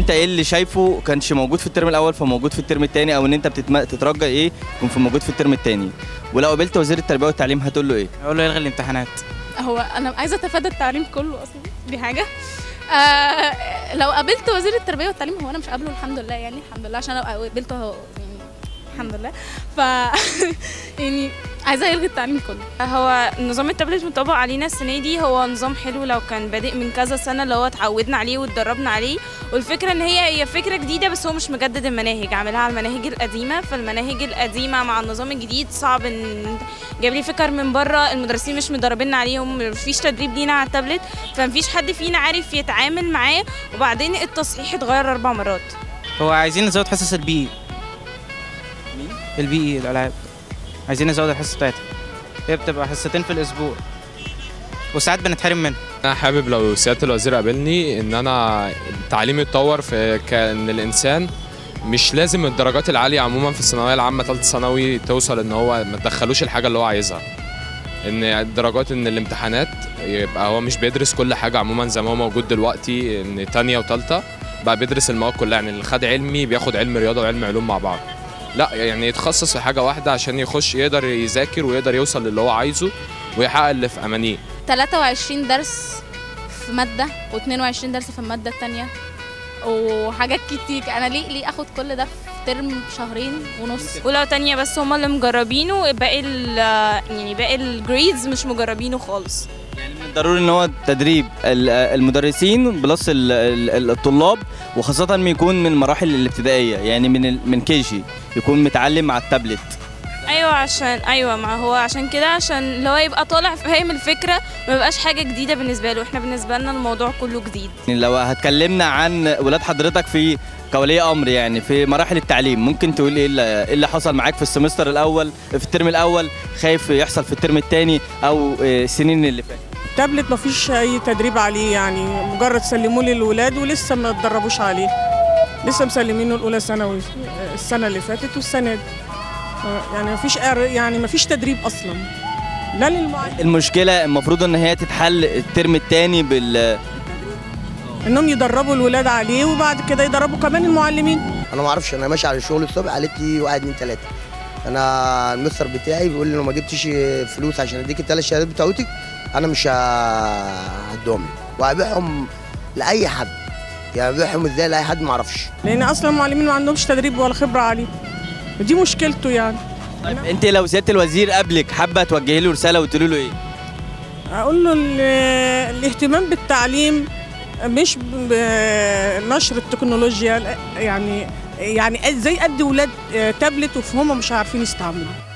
انت ايه اللي شايفه كانش موجود في الترم الاول فموجود في الترم الثاني او ان انت بتتم... تترجى ايه يكون في موجود في الترم الثاني ولو قابلت وزير التربيه والتعليم هتقول له ايه اقول له يلغي الامتحانات هو انا عايزه اتفادى التعليم كله اصلا دي حاجه آه لو قابلت وزير التربيه والتعليم هو انا مش قابله الحمد لله يعني الحمد لله عشان لو قابلته هو يعني الحمد لله ف يعني عايزه يلغي التعليم كله هو نظام التابلت مطبق علينا السنه دي هو نظام حلو لو كان بادئ من كذا سنه اللي هو اتعودنا عليه واتدربنا عليه والفكره ان هي هي فكره جديده بس هو مش مجدد المناهج عاملها على المناهج القديمه فالمناهج القديمه مع النظام الجديد صعب ان جايب لي فكر من بره المدرسين مش مدربين عليهم مفيش تدريب لينا على التابلت فمفيش حد فينا عارف يتعامل معاه وبعدين التصحيح اتغير اربع مرات هو عايزين نزود حصص البي البي الالعاب عايزين نزود الحصه بتاعتها هي بتبقى حصتين في الاسبوع وساعات بنتحرم منها انا حابب لو سياده الوزير قابلني ان انا التعليم يتطور في كان الانسان مش لازم الدرجات العاليه عموما في الثانويه العامه ثالثه ثانوي توصل ان هو ما تدخلوش الحاجه اللي هو عايزها ان الدرجات ان الامتحانات يبقى هو مش بيدرس كل حاجه عموما زي ما هو موجود دلوقتي ان تانية وتالتة بقى بيدرس المواد كلها يعني اللي خد علمي بياخد علم رياضه وعلم علوم مع بعض لا يعني يتخصص في حاجه واحده عشان يخش يقدر يذاكر ويقدر يوصل للي هو عايزه ويحقق اللي في امانيه 23 درس في ماده و22 درس في الماده الثانيه وحاجات كتير انا ليه ليه اخد كل ده في ترم شهرين ونص ولو تانية بس هما اللي مجربينه باقي ال يعني باقي الجريدز مش مجربينه خالص يعني من الضروري ان هو تدريب ال- المدرسين بلس ال- ال- الطلاب وخاصه ما يكون من المراحل الابتدائيه يعني من ال- من كي جي يكون متعلم على التابلت ايوه عشان ايوه ما هو عشان كده عشان اللي هو يبقى طالع فاهم الفكره ما يبقاش حاجه جديده بالنسبه له احنا بالنسبه لنا الموضوع كله جديد يعني لو هتكلمنا عن ولاد حضرتك في كولي امر يعني في مراحل التعليم ممكن تقول ايه اللي إيه اللي حصل معاك في السمستر الاول في الترم الاول خايف يحصل في الترم الثاني او آه، السنين اللي فاتت التابلت ما فيش اي تدريب عليه يعني مجرد سلموه للولاد ولسه ما اتدربوش عليه لسه مسلمينه الاولى ثانوي السنه اللي فاتت والسنه دي يعني ما فيش يعني ما فيش تدريب اصلا لا للمعلم المشكله المفروض ان هي تتحل الترم الثاني بال انهم يدربوا الولاد عليه وبعد كده يدربوا كمان المعلمين انا ما اعرفش انا ماشي على الشغل الصبح قالت لي واحد اتنين تلاته انا المستر بتاعي بيقول لي لو ما جبتش فلوس عشان اديك الثلاث شهادات بتاعتك انا مش هديهم لك وهبيعهم لاي حد يعني هبيعهم ازاي لاي حد ما اعرفش لان اصلا المعلمين ما عندهمش تدريب ولا خبره عليه ودي مشكلته يعني طيب انت لو سياده الوزير قبلك حابه توجهي له رساله وتقولي له ايه اقول له ال- الاهتمام بالتعليم مش بنشر التكنولوجيا لا، يعني يعني ازاي ادي ولاد تابلت وهم مش عارفين يستعملوا